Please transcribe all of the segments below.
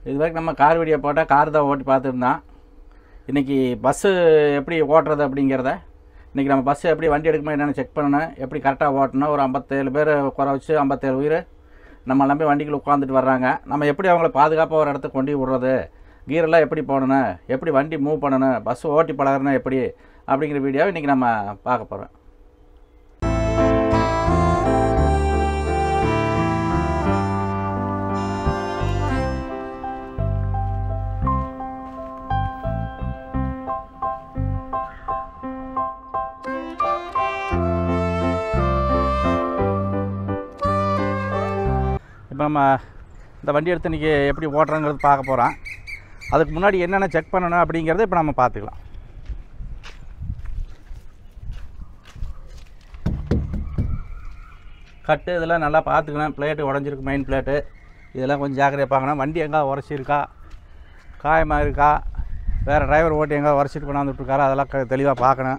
இது வரைக்கும் நம்ம கார் வீடியோ போட்டால் கார் தான் ஓட்டி பார்த்துருந்தோம் இன்றைக்கி பஸ்ஸு எப்படி ஓட்டுறது அப்படிங்கிறத இன்றைக்கி நம்ம பஸ்ஸு எப்படி வண்டி எடுக்கும்போது என்னென்னு செக் பண்ணணும் எப்படி கரெக்டாக ஓட்டணும் ஒரு ஐம்பத்தேழு பேர் குறை வச்சு ஐம்பத்தேழு உயிர் நம்ம நம்பி வண்டிக்குள்ள உட்காந்துட்டு வர்றாங்க நம்ம எப்படி அவங்கள பாதுகாப்பாக ஒரு இடத்துக்கு கொண்டு போய் விடுறது கீரெல்லாம் எப்படி போடணும் எப்படி வண்டி மூவ் பண்ணணும் பஸ் ஓட்டி பழகுறனா எப்படி அப்படிங்கிற வீடியோவை இன்றைக்கி நம்ம பார்க்க போகிறோம் இப்போ நம்ம இந்த வண்டி எடுத்து இன்றைக்கி எப்படி ஓட்டுறோங்கிறது பார்க்க போகிறோம் அதுக்கு முன்னாடி என்னென்ன செக் பண்ணணும் அப்படிங்கிறத இப்போ நம்ம பார்த்துக்கலாம் கட்டு இதெல்லாம் நல்லா பார்த்துக்கணும் பிளேட்டு உடஞ்சிருக்கு மெயின் பிளேட்டு இதெல்லாம் கொஞ்சம் ஜாக்கிரதையாக பார்க்கணும் வண்டி எங்கே உரைச்சிருக்கா காயமாக இருக்கா வேறு டிரைவர் ஓட்டி எங்கே உரைச்சிட்டு கொண்டாந்து விட்ருக்காரா அதெல்லாம் க- தெளிவாக பார்க்கணும்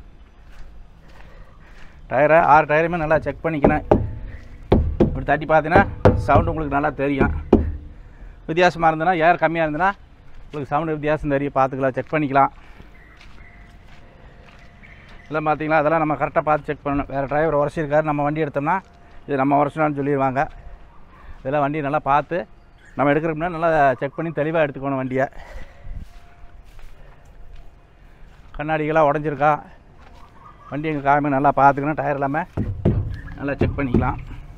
டயரை ஆறு டயருமே நல்லா செக் பண்ணிக்கணும் இப்படி தட்டி பார்த்தீங்கன்னா சவுண்டு உங்களுக்கு நல்லா தெரியும் வித்தியாசமாக இருந்ததுன்னா ஏர் கம்மியாக இருந்ததுன்னா உங்களுக்கு சவுண்டு வித்தியாசம் தெரியும் பார்த்துக்கலாம் செக் பண்ணிக்கலாம் இதெல்லாம் பார்த்தீங்களா அதெல்லாம் நம்ம கரெக்டாக பார்த்து செக் பண்ணணும் வேறு டிரைவர் உரைச்சிருக்காரு நம்ம வண்டி எடுத்தோம்னா இது நம்ம உரைச்சினான்னு சொல்லிடுவாங்க இதெல்லாம் வண்டியை நல்லா பார்த்து நம்ம எடுக்கிறதுக்கு முன்னாடி நல்லா செக் பண்ணி தெளிவாக எடுத்துக்கணும் வண்டியை கண்ணாடிகளாக உடஞ்சிருக்கா வண்டி எங்கள் காயமே நல்லா பார்த்துக்கணும் டயர் எல்லாமே நல்லா செக் பண்ணிக்கலாம்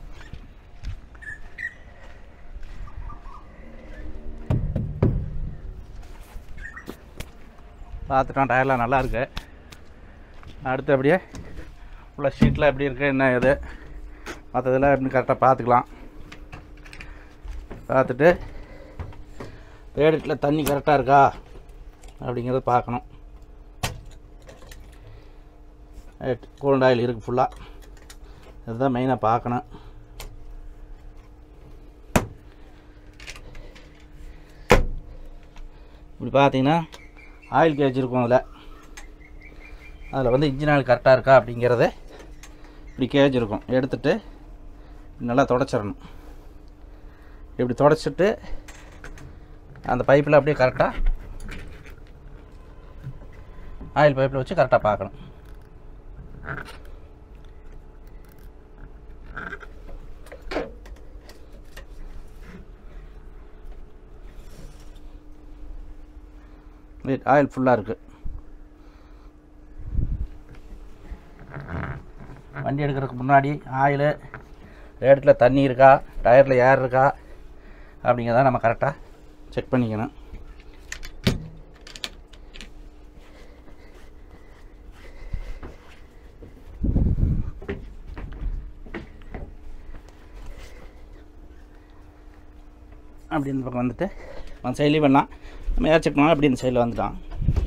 பார்த்துட்டோம் டயர்லாம் நல்லா இருக்கு அடுத்து அப்படியே உள்ள ஷீட்லாம் எப்படி இருக்குது என்ன இது மற்றதெல்லாம் எப்படின்னு கரெக்டாக பார்த்துக்கலாம் பார்த்துட்டு ரேடிட்டில் தண்ணி கரெக்டாக இருக்கா அப்படிங்கிறத பார்க்கணும் கூலண்ட் ஆயில் இருக்குது ஃபுல்லாக இதுதான் மெயினாக பார்க்கணும் இப்படி பார்த்தீங்கன்னா ஆயில் கேஜ் இருக்கும் அதில் அதில் வந்து இன்ஜின் ஆயில் கரெக்டாக இருக்கா அப்படிங்கிறத இப்படி கேஜ் இருக்கும் எடுத்துட்டு நல்லா தொடச்சிடணும் இப்படி தொடச்சிட்டு அந்த பைப்பில் அப்படியே கரெக்டாக ஆயில் பைப்பில் வச்சு கரெக்டாக பார்க்கணும் ரைட் ஆயில் ஃபுல்லாக இருக்குது வண்டி எடுக்கிறதுக்கு முன்னாடி ஆயிலு ரேட்டில் தண்ணி இருக்கா டயரில் ஏர் இருக்கா அப்படிங்கிறத நம்ம கரெக்டாக செக் பண்ணிக்கணும் அப்படி இந்த பக்கம் வந்துட்டு அந்த சைட்லேயும் பண்ணலாம் நம்ம ஏர் செக் பண்ணாலும் அப்படி இந்த சைடில் வந்துட்டான்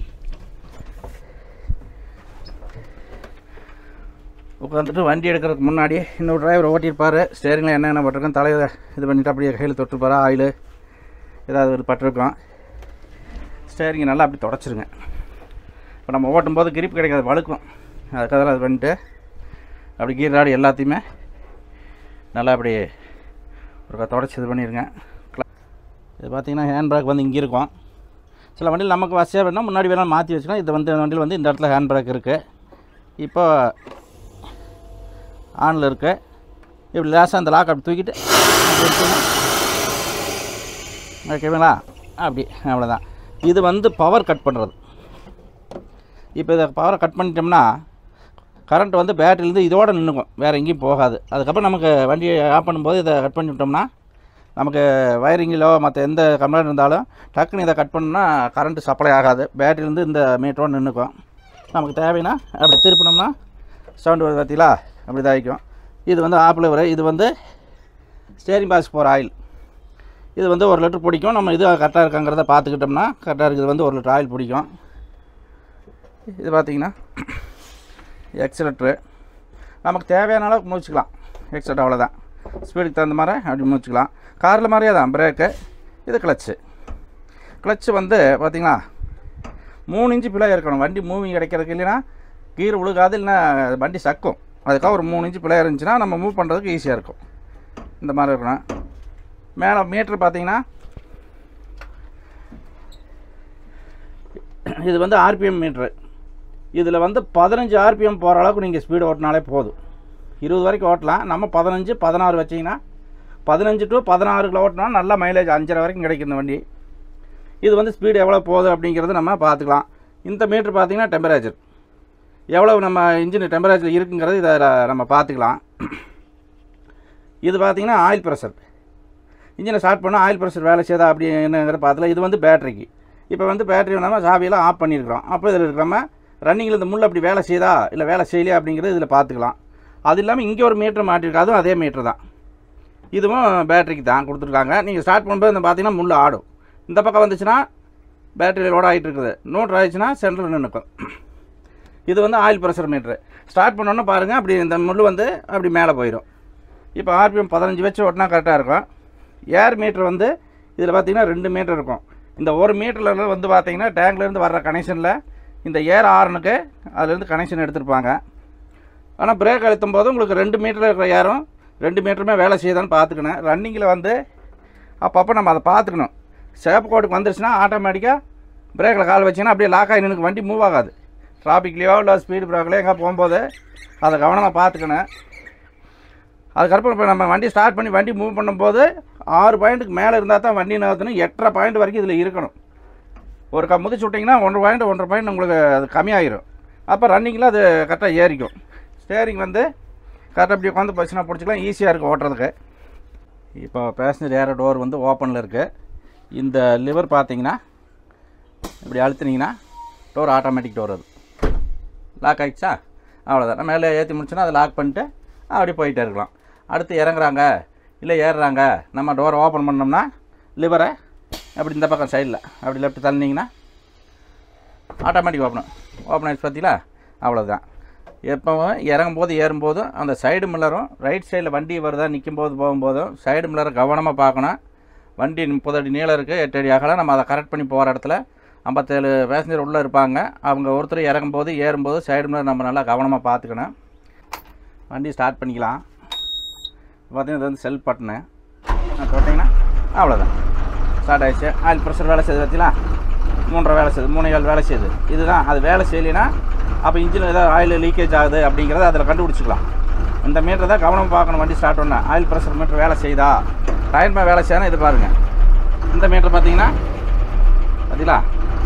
உட்காந்துட்டு வண்டி எடுக்கிறதுக்கு முன்னாடி இன்னொரு டிரைவர் ஓட்டியிருப்பார் ஸ்டேரிங்கில் என்னென்ன பட்டிருக்கோம் தலையை இது பண்ணிட்டு அப்படியே கையில் தொட்டுருப்பாரு ஆயில் ஏதாவது ஒரு பட்டிருக்கோம் ஸ்டேரிங்கை நல்லா அப்படி தொடச்சிருங்க இப்போ நம்ம ஓட்டும்போது கிரிப் கிடைக்காது வழுக்கும் அதுக்காக அது பண்ணிட்டு அப்படி கீர் ராடு எல்லாத்தையுமே நல்லா அப்படி ஒரு தொடச்சி இது பண்ணிடுங்க இது பார்த்தீங்கன்னா ஹேண்ட் பிரேக் வந்து இங்கே இருக்கும் சில வண்டியில் நமக்கு வசதியாக வேணால் முன்னாடி வேணால் மாற்றி வச்சுக்கலாம் இது வந்து வண்டியில் வந்து இந்த இடத்துல ஹேண்ட் பிரேக் இருக்குது இப்போ ஆனில் இருக்கு இப்படி லேசாக அந்த லாக் அப்படி தூக்கிட்டு அப்படி எடுத்தீங்கன்னா, ஓகேங்களா அப்படி அவ்வளோதான் இது வந்து பவர் கட் பண்ணுறது இப்போ இதை பவரை கட் பண்ணிட்டோம்னா கரண்ட் வந்து பேட்டரியிலேருந்து இதோட நின்றுக்கும் வேறு எங்கேயும் போகாது அதுக்கப்புறம் நமக்கு வண்டியை ஆஃப் பண்ணும்போது இதை கட் பண்ணி விட்டோம்னா நமக்கு வயரிங்கிலோ மற்ற எந்த கம்ப்ளைண்ட் இருந்தாலும் டக்குன்னு இதை கட் பண்ணோம்னா கரண்ட்டு சப்ளை ஆகாது பேட்டரியிலேருந்து இந்த மீட்டரோடு நின்றுக்கும் நமக்கு தேவைன்னா அப்படி திருப்பினோம்னா சவுண்டு வருது பார்த்தீங்களா அப்படி இதாகிக்கும் இது வந்து ஆப்பிள் வர இது வந்து ஸ்டேரிங் பாக்ஸ் போகிற ஆயில் இது வந்து ஒரு லிட்டர் பிடிக்கும் நம்ம இது கரெக்டாக இருக்காங்கிறத பார்த்துக்கிட்டோம்னா கரெக்டாக இருக்குது வந்து ஒரு லிட்டர் ஆயில் பிடிக்கும் இது பார்த்தீங்கன்னா எக்ஸலேட்ரு நமக்கு தேவையான அளவுக்கு முடிச்சுக்கலாம் எக்ஸலேட் அவ்வளோதான் ஸ்பீடுக்கு தகுந்த மாதிரி அப்படி முடிச்சுக்கலாம் காரில் மாதிரியே தான் பிரேக்கு இது கிளச்சு கிளச்சு வந்து பார்த்தீங்களா மூணு இன்ச்சு பிள்ளை இருக்கணும் வண்டி மூவிங் கிடைக்கிறதுக்கு இல்லைன்னா கீர் விழுகாது இல்லைன்னா வண்டி சக்கும் அதுக்காக ஒரு மூணு இன்ச்சு பிள்ளை இருந்துச்சுன்னா நம்ம மூவ் பண்ணுறதுக்கு ஈஸியாக இருக்கும் இந்த மாதிரி இருக்கணும் மேலே மீட்ரு பார்த்தீங்கன்னா இது வந்து ஆர்பிஎம் மீட்ரு இதில் வந்து பதினஞ்சு ஆர்பிஎம் போகிற அளவுக்கு நீங்கள் ஸ்பீடு ஓட்டினாலே போதும் இருபது வரைக்கும் ஓட்டலாம் நம்ம பதினஞ்சு பதினாறு வச்சிங்கன்னா பதினஞ்சு டு பதினாறுக்குள்ள ஓட்டினா நல்ல மைலேஜ் அஞ்சரை வரைக்கும் கிடைக்கும் இந்த வண்டி இது வந்து ஸ்பீடு எவ்வளோ போகுது அப்படிங்கிறது நம்ம பார்த்துக்கலாம் இந்த மீட்ரு பார்த்தீங்கன்னா டெம்பரேச்சர் எவ்வளோ நம்ம இன்ஜின் டெம்பரேச்சர் இருக்குங்கிறது இதை நம்ம பார்த்துக்கலாம் இது பார்த்தீங்கன்னா ஆயில் ப்ரெஷர் இன்ஜினை ஸ்டார்ட் பண்ணால் ஆயில் ப்ரெஷர் வேலை செய்யுதா அப்படிங்கிற பார்த்துல இது வந்து பேட்டரிக்கு இப்போ வந்து பேட்டரி நம்ம சாவியெல்லாம் ஆஃப் பண்ணியிருக்கிறோம் அப்போ இதில் இருக்கிற ரன்னிங்கில் இந்த முள் அப்படி வேலை செய்யுதா இல்லை வேலை செய்யலையா அப்படிங்கிறது இதில் பார்த்துக்கலாம் அது இல்லாமல் இங்கே ஒரு மீட்ரு மாட்டிருக்கு அதுவும் அதே மீட்ரு தான் இதுவும் பேட்டரிக்கு தான் கொடுத்துருக்காங்க நீங்கள் ஸ்டார்ட் பண்ணும்போது இந்த பார்த்தீங்கன்னா முள் ஆடும் இந்த பக்கம் வந்துச்சுன்னா பேட்டரி லோட் ஆகிட்டு இருக்குது நோட் ஆயிடுச்சுன்னா சென்டரில் நின்றுக்கும் இது வந்து ஆயில் ப்ரெஷர் மீட்ரு ஸ்டார்ட் பண்ணோன்னே பாருங்கள் அப்படி இந்த முள் வந்து அப்படி மேலே போயிடும் இப்போ ஆர்பிஎம் பதினஞ்சு வச்சு ஓட்டினா கரெக்டாக இருக்கும் ஏர் மீட்டர் வந்து இதில் பார்த்தீங்கன்னா ரெண்டு மீட்டர் இருக்கும் இந்த ஒரு மீட்டரில் வந்து பார்த்தீங்கன்னா டேங்க்லேருந்து வர்ற கனெக்ஷனில் இந்த ஏர் ஆர்னுக்கு அதுலேருந்து கனெக்ஷன் எடுத்திருப்பாங்க ஆனால் பிரேக் அழுத்தும் போது உங்களுக்கு ரெண்டு மீட்டரில் இருக்கிற ஏரும் ரெண்டு மீட்டருமே வேலை செய்யுதான்னு பார்த்துக்கணும் ரன்னிங்கில் வந்து அப்பப்போ நம்ம அதை பார்த்துக்கணும் சேப்பு கோட்டுக்கு வந்துருச்சுன்னா ஆட்டோமேட்டிக்காக பிரேக்கில் கால் வச்சிங்கன்னா அப்படியே லாக் ஆகி நின்று வண்டி மூவ் ஆகாது டிராஃபிக்லேயோ இல்லை ஸ்பீடு பிரேக்லையோ எங்கே போகும்போது அதை கவனமாக பார்த்துக்கணும் அதுக்கப்புறம் இப்போ நம்ம வண்டி ஸ்டார்ட் பண்ணி வண்டி மூவ் பண்ணும்போது ஆறு பாயிண்ட்டுக்கு மேலே இருந்தால் தான் வண்டி நகர்த்தணும் எட்டரை பாயிண்ட் வரைக்கும் இதில் இருக்கணும் ஒரு க முதிச்சு விட்டிங்கன்னா ஒன்றரை பாயிண்ட் ஒன்றரை பாயிண்ட் உங்களுக்கு அது கம்மியாகிரும் அப்போ ரன்னிங்கில் அது கரெக்டாக ஏறிக்கும் ஸ்டேரிங் வந்து கரெக்டாக இப்படி உட்காந்து பஸ்னா பிடிச்சிக்கலாம் ஈஸியாக இருக்கும் ஓட்டுறதுக்கு இப்போ பேசஞ்சர் ஏற டோர் வந்து ஓப்பனில் இருக்குது இந்த லிவர் பார்த்தீங்கன்னா இப்படி அழுத்துனீங்கன்னா டோர் ஆட்டோமேட்டிக் டோர் அது லாக் ஆகிடுச்சா அவ்வளோதான் நம்ம மேலே ஏற்றி முடிச்சோன்னா அதை லாக் பண்ணிட்டு அப்படி போயிட்டே இருக்கலாம் அடுத்து இறங்குறாங்க இல்லை ஏறுறாங்க நம்ம டோரை ஓப்பன் பண்ணோம்னா லிவரை அப்படி இந்த பக்கம் சைடில் அப்படி லெஃப்ட் தள்ளினீங்கன்னா ஆட்டோமேட்டிக் ஓப்பன் ஓப்பன் ஆகிடுச்சு பார்த்தீங்களா அவ்வளோதான் எப்போவும் இறங்கும் போது ஏறும்போதும் அந்த சைடு மில்லரும் ரைட் சைடில் வண்டி வருதா நிற்கும் போது போகும்போதும் சைடு மில்லரை கவனமாக பார்க்கணும் வண்டி முப்பது அடி நீளம் இருக்குது எட்டு அடி அகலம் நம்ம அதை கரெக்ட் பண்ணி போகிற இடத்துல ஐம்பத்தேழு பேசஞ்சர் உள்ளே இருப்பாங்க அவங்க ஒருத்தர் இறங்கும்போது ஏறும்போது சைடு மில்லர் நம்ம நல்லா கவனமாக பார்த்துக்கணும் வண்டி ஸ்டார்ட் பண்ணிக்கலாம் பார்த்தீங்கன்னா இது வந்து செல் பட்டனு தொட்டிங்கன்னா அவ்வளோதான் ஸ்டார்ட் ஆயிடுச்சு ஆயில் ப்ரெஷர் வேலை செய்யுது பார்த்தீங்களா மூன்றரை வேலை செய்யுது மூணு ஏழு வேலை செய்யுது இதுதான் அது வேலை செய்யலைன்னா அப்போ இன்ஜின் ஏதாவது ஆயில் லீக்கேஜ் ஆகுது அப்படிங்கிறத அதில் கண்டுபிடிச்சிக்கலாம் இந்த மீட்டர் தான் கவனம் பார்க்கணும் வண்டி ஸ்டார்ட் பண்ண ஆயில் ப்ரெஷர் மீட்டர் வேலை செய்யுதா டயர்மா வேலை செய்யணும் இது பாருங்கள் இந்த மீட்டர் பார்த்தீங்கன்னா பார்த்தீங்களா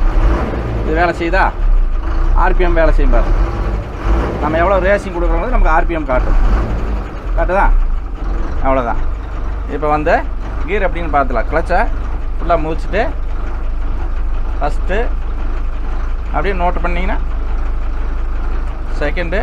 இது வேலை செய்யுதா ஆர்பிஎம் வேலை செய்யும் பாருங்க நம்ம எவ்வளோ ரேசிங் கொடுக்குறோங்கிறது நமக்கு ஆர்பிஎம் காட்டும் காட்டுதா அவ்வளோதான் இப்போ வந்து கீர் எப்படின்னு பார்த்துலாம் கிளச்சை ஃபுல்லாக முடிச்சுட்டு ஃபஸ்ட்டு அப்படியே நோட் பண்ணிங்கன்னா செகண்டு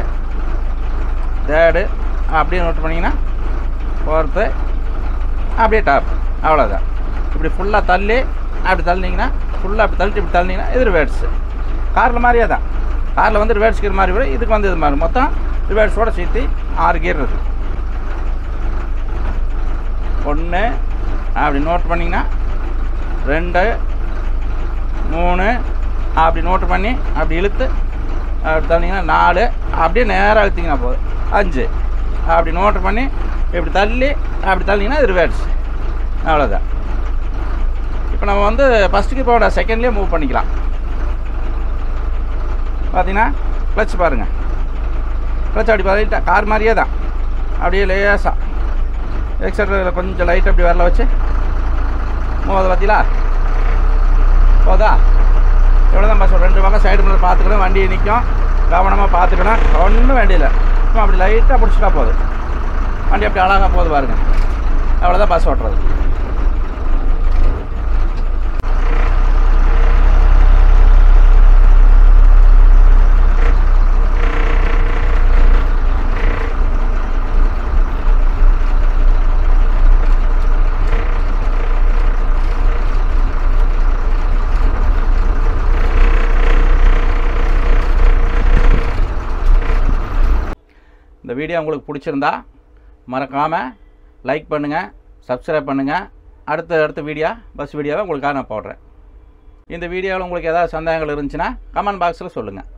தேர்டு அப்படியே நோட் பண்ணிங்கன்னா ஃபோர்த்து அப்படியே டாப் அவ்வளோதான் இப்படி ஃபுல்லாக தள்ளி அப்படி தள்ளினீங்கன்னா ஃபுல்லாக அப்படி தள்ளிட்டு இப்படி தள்ளினீங்கன்னா இது ரிவேர்ட்ஸு காரில் மாதிரியே தான் காரில் வந்து ரிவேர்ட்ஸ் கீர் மாதிரி வரும் இதுக்கு வந்து இது மாதிரி மொத்தம் ரிவேர்ட்ஸோட சேர்த்து ஆறு கீர் இருக்குது ஒன்று அப்படி நோட் பண்ணிங்கன்னா ரெண்டு மூணு அப்படி நோட் பண்ணி அப்படி இழுத்து அப்படி தள்ளிங்கன்னா நாலு அப்படியே நேராக இழுத்திங்கன்னா போதும் அஞ்சு அப்படி நோட் பண்ணி இப்படி தள்ளி அப்படி தள்ளிங்கன்னா இது ரிவேர்ட்ஸ் அவ்வளோதான் இப்போ நம்ம வந்து ஃபஸ்ட்டுக்கு இப்போ செகண்ட்லேயே மூவ் பண்ணிக்கலாம் பார்த்தீங்கன்னா கிளச் பாருங்கள் கிளச் அப்படி பார்த்தீங்கன்னா கார் மாதிரியே தான் அப்படியே லேசாக எக்ஸட்ரில் கொஞ்சம் லைட் அப்படி வரல வச்சு மூவது பார்த்தீங்களா போதா எவ்வளோ தான் பஸ் ரெண்டு பக்கம் சைடு மேலே பார்த்துக்கணும் வண்டி நிற்கும் கவனமாக பார்த்துக்கணும் ஒன்றும் வேண்டியதில்லை சும்மா அப்படி லைட்டாக பிடிச்சிட்டா போதும் வண்டி அப்படி அழகாக போகுது பாருங்க அவ்வளோதான் பஸ் ஓட்டுறது இந்த வீடியோ உங்களுக்கு பிடிச்சிருந்தா மறக்காமல் லைக் பண்ணுங்கள் சப்ஸ்கிரைப் பண்ணுங்கள் அடுத்த அடுத்த வீடியோ பஸ் வீடியோவை உங்களுக்காக நான் போடுறேன் இந்த வீடியோவில் உங்களுக்கு ஏதாவது சந்தேகங்கள் இருந்துச்சுன்னா கமெண்ட் பாக்ஸில் சொல்லுங்கள்